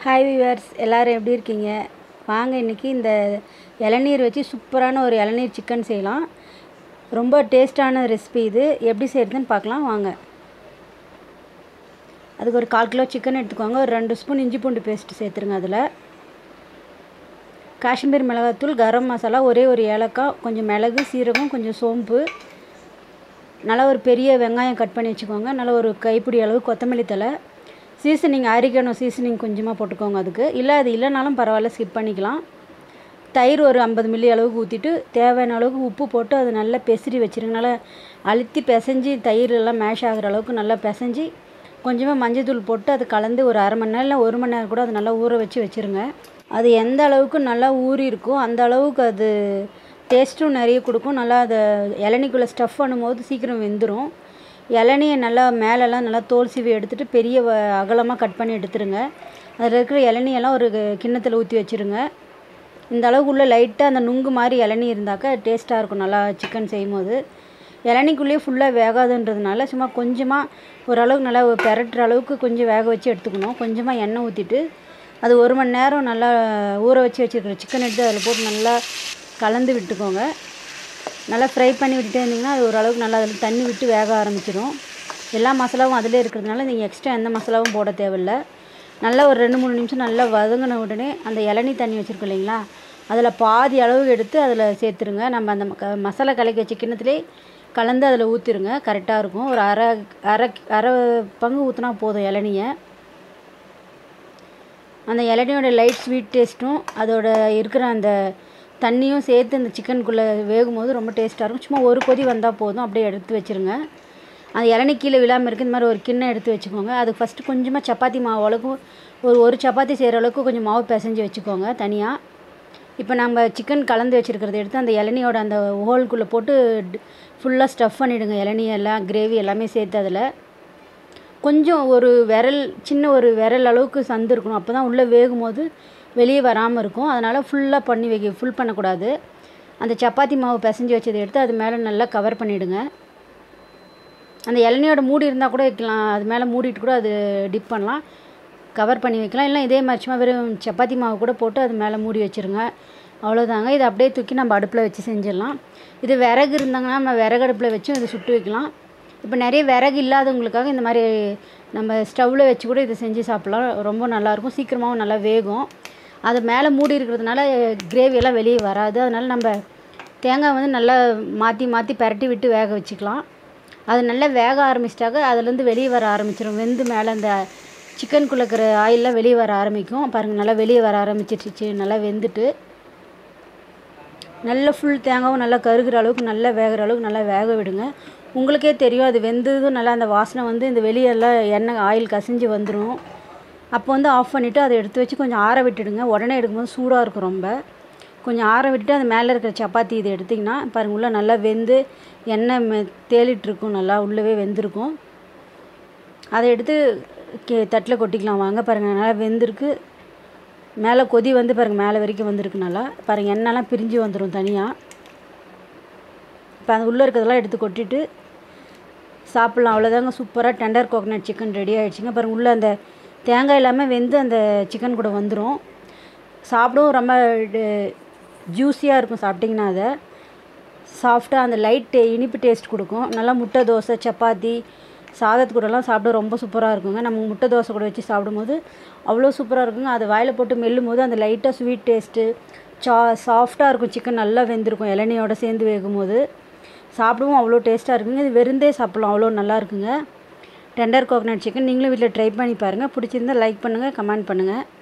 hi viewers எல்லோரும் எப்படி இருக்கீங்க வாங்க இன்றைக்கி இந்த இளநீர் வச்சு சூப்பரான ஒரு இளநீர் சிக்கன் செய்யலாம் ரொம்ப டேஸ்டான ரெசிபி இது எப்படி செய்கிறதுன்னு பார்க்கலாம் வாங்க அதுக்கு ஒரு கால் கிலோ சிக்கன் எடுத்துக்கோங்க ஒரு ரெண்டு ஸ்பூன் இஞ்சி பூண்டு பேஸ்ட் சேர்த்துருங்க அதில் காஷ்மீர் மிளகாத்தூள் கரம் மசாலா ஒரே ஒரு ஏலக்காய் கொஞ்சம் மிளகு சீரகம் கொஞ்சம் சோம்பு நல்லா ஒரு பெரிய வெங்காயம் கட் பண்ணி வச்சுக்கோங்க நல்லா ஒரு கைப்பிடி அளவு கொத்தமல்லி தழை சீசனிங் அரிக்கணும் சீசனிங் கொஞ்சமாக போட்டுக்கோங்க அதுக்கு இல்லை அது இல்லைனாலும் பரவாயில்ல ஸ்கிப் பண்ணிக்கலாம் தயிர் ஒரு ஐம்பது மில்லி அளவுக்கு ஊற்றிட்டு தேவையான அளவுக்கு உப்பு போட்டு அது நல்லா பெசரி வச்சுருங்க நல்லா அழுத்தி பிசைஞ்சு தயிர் எல்லாம் மேஷ் ஆகிற அளவுக்கு நல்லா பிசைஞ்சு கொஞ்சமாக மஞ்சள்தூள் போட்டு அது கலந்து ஒரு அரை மணி நேரம் இல்லை ஒரு மணி நேரம் கூட அது நல்லா ஊற வச்சு வச்சுருங்க அது எந்த அளவுக்கு நல்லா ஊறி இருக்கோ அந்த அளவுக்கு அது டேஸ்ட்டும் நிறைய கொடுக்கும் நல்லா அதை இளநிக்குள்ளே ஸ்டஃப் பண்ணும்போது சீக்கிரம் வெந்துடும் இளநியை நல்லா மேலெல்லாம் நல்லா தோல் சீவி எடுத்துகிட்டு பெரிய வ அகலமாக கட் பண்ணி எடுத்துருங்க அதில் இருக்கிற இளநியெல்லாம் ஒரு கிண்ணத்தில் ஊற்றி வச்சுருங்க இந்த அளவுக்கு உள்ள லைட்டாக அந்த நுங்கு மாதிரி இளநீ இருந்தாக்கா டேஸ்ட்டாக இருக்கும் நல்லா சிக்கன் செய்யும் போது இளநிக்குள்ளேயே ஃபுல்லாக வேகாதுன்றதுனால சும்மா கொஞ்சமாக ஓரளவுக்கு நல்லா பெரட்டுற அளவுக்கு கொஞ்சம் வேக வச்சு எடுத்துக்கணும் கொஞ்சமாக எண்ணெய் ஊற்றிட்டு அது ஒரு மணி நேரம் நல்லா ஊற வச்சு வச்சுருக்கிற சிக்கன் எடுத்து அதில் போட்டு நல்லா கலந்து விட்டுக்கோங்க நல்லா ஃப்ரை பண்ணி விட்டுட்டே இருந்தீங்கன்னா அது ஓரளவுக்கு நல்லா அதில் தண்ணி விட்டு வேக ஆரம்பிச்சிடும் எல்லா மசாலாவும் அதிலே இருக்கிறதுனால நீங்கள் எக்ஸ்ட்ரா எந்த மசாலாவும் போட தேவையில்ல நல்லா ஒரு ரெண்டு மூணு நிமிஷம் நல்லா வதங்கின உடனே அந்த இளநீ தண்ணி வச்சுருக்கோம் இல்லைங்களா அதில் பாதி அளவு எடுத்து அதில் சேர்த்துருங்க நம்ம அந்த க மசாலா கலக்கி வச்ச கிண்ணத்துலேயே கலந்து அதில் ஊற்றிருங்க கரெக்டாக இருக்கும் ஒரு அரை அரை அரை பங்கு ஊற்றினா போதும் இளநியை அந்த இளநியோட லைட் ஸ்வீட் டேஸ்ட்டும் அதோட இருக்கிற அந்த தண்ணியும் சேர்த்து அந்த சிக்கனுக்குள்ளே வேகும் போது ரொம்ப டேஸ்ட்டாக இருக்கும் சும்மா ஒரு கொதி வந்தால் போதும் அப்படியே எடுத்து வச்சுருங்க அந்த இளநீ கீழே விழாமல் இருக்குது இந்த மாதிரி ஒரு கிண்ணம் எடுத்து வச்சுக்கோங்க அது ஃபஸ்ட்டு கொஞ்சமாக சப்பாத்தி மாவு அளவுக்கு ஒரு ஒரு சப்பாத்தி செய்கிற அளவுக்கு கொஞ்சம் மாவு பிசைஞ்சு வச்சுக்கோங்க தனியாக இப்போ நம்ம சிக்கன் கலந்து வச்சுருக்கிறத எடுத்து அந்த இளநியோட அந்த ஹோல்குள்ளே போட்டு ஃபுல்லாக ஸ்டஃப் பண்ணிவிடுங்க இளநீ எல்லாம் கிரேவி எல்லாமே சேர்த்து அதில் கொஞ்சம் ஒரு விரல் சின்ன ஒரு விரல் அளவுக்கு சந்து இருக்கணும் அப்போ தான் உள்ளே வேகும் போது வெளியே வராமல் இருக்கும் அதனால் ஃபுல்லாக பண்ணி வைக்க ஃபுல் பண்ணக்கூடாது அந்த சப்பாத்தி மாவு பிசைஞ்சு வச்சதை எடுத்து அது மேலே நல்லா கவர் பண்ணிவிடுங்க அந்த இளநியோட மூடி இருந்தால் கூட வைக்கலாம் அது மேலே மூடிட்டு கூட அது டிப் பண்ணலாம் கவர் பண்ணி வைக்கலாம் இல்லை இதே மாதிரி சும்மா வெறும் சப்பாத்தி மாவு கூட போட்டு அது மேலே மூடி வச்சுருங்க அவ்வளோதாங்க இதை அப்படியே தூக்கி நம்ம அடுப்பில் வச்சு செஞ்சிடலாம் இது விறகு இருந்தாங்கன்னா நம்ம விறகு அடுப்பில் வச்சும் இதை சுட்டு வைக்கலாம் இப்போ நிறைய விறகு இல்லாதவங்களுக்காக இந்த மாதிரி நம்ம ஸ்டவ்வில் வச்சு கூட இதை செஞ்சு சாப்பிட்லாம் ரொம்ப நல்லாயிருக்கும் சீக்கிரமாகவும் நல்லா வேகும் அது மேலே மூடி இருக்கிறதுனால கிரேவியெல்லாம் வெளியே வராது அதனால் நம்ம தேங்காய் வந்து நல்லா மாற்றி மாற்றி பரட்டி விட்டு வேக வச்சுக்கலாம் அது நல்லா வேக ஆரம்பிச்சிட்டாக்க அதுலேருந்து வெளியே வர ஆரம்பிச்சிடும் வெந்து மேலே அந்த சிக்கனுக்குள்ளே இருக்கிற ஆயிலெலாம் வெளியே வர ஆரம்பிக்கும் பாருங்கள் நல்லா வெளியே வர ஆரம்பிச்சிருச்சு நல்லா வெந்துட்டு நல்ல ஃபுல் தேங்காவும் நல்லா கருகிற அளவுக்கு நல்லா வேகிற அளவுக்கு நல்லா வேக விடுங்க உங்களுக்கே தெரியும் அது வெந்ததும் நல்லா அந்த வாசனை வந்து இந்த வெளியெல்லாம் எண்ணெய் ஆயில் கசிஞ்சு வந்துடும் அப்போ வந்து ஆஃப் பண்ணிவிட்டு அதை எடுத்து வச்சு கொஞ்சம் ஆற விட்டுடுங்க உடனே எடுக்கும்போது சூடாக இருக்கும் ரொம்ப கொஞ்சம் ஆற விட்டுட்டு அது மேலே இருக்கிற சப்பாத்தி இதை எடுத்திங்கன்னா பாருங்கள் உள்ளே நல்லா வெந்து எண்ணெய் மெ தேலிட்ருக்கும் நல்லா உள்ளவே வெந்திருக்கும் அதை எடுத்து கே தட்டில் கொட்டிக்கலாம் வாங்க பாருங்கள் நல்லா வெந்திருக்கு மேலே கொதி வந்து பாருங்கள் மேலே வரைக்கும் வந்திருக்கு நல்லா பாருங்கள் எண்ணெய்லாம் பிரிஞ்சு வந்துடும் தனியாக இப்போ அது உள்ளே இருக்கிறதெல்லாம் எடுத்து கொட்டிட்டு சாப்பிட்லாம் அவ்வளோதாங்க சூப்பராக டெண்டர் கோகனட் சிக்கன் ரெடி ஆகிடுச்சிங்க பாருங்கள் உள்ளே அந்த தேங்காய் எல்லாமே வெந்து அந்த சிக்கன் கூட வந்துடும் சாப்பிடவும் ரொம்ப ஜூஸியாக இருக்கும் சாப்பிட்டிங்கன்னா அதை சாஃப்டாக அந்த லைட் இனிப்பு டேஸ்ட் கொடுக்கும் நல்லா முட்டை தோசை சப்பாத்தி சாதத்து கூடலாம் சாப்பிட ரொம்ப சூப்பராக இருக்குங்க நம்ம முட்டை தோசை கூட வச்சு சாப்பிடும்போது அவ்வளோ சூப்பராக இருக்குங்க அதை வாயில் போட்டு மெல்லும் போது அந்த லைட்டாக ஸ்வீட் டேஸ்ட்டு சா சாஃப்டாக இருக்கும் சிக்கன் நல்லா வெந்திருக்கும் இளநியோட சேர்ந்து வேகும் போது சாப்பிடவும் அவ்வளோ டேஸ்ட்டாக இருக்குங்க இது வெறுந்தே சாப்பிட்லாம் அவ்வளோ நல்லா இருக்குங்க டெண்டர் கோகனட் சிக்கன் நீங்களும் வீட்டில் ட்ரை பண்ணி பாருங்கள் பிடிச்சிருந்தா லைக் பண்ணுங்கள் கமெண்ட் பண்ணுங்கள்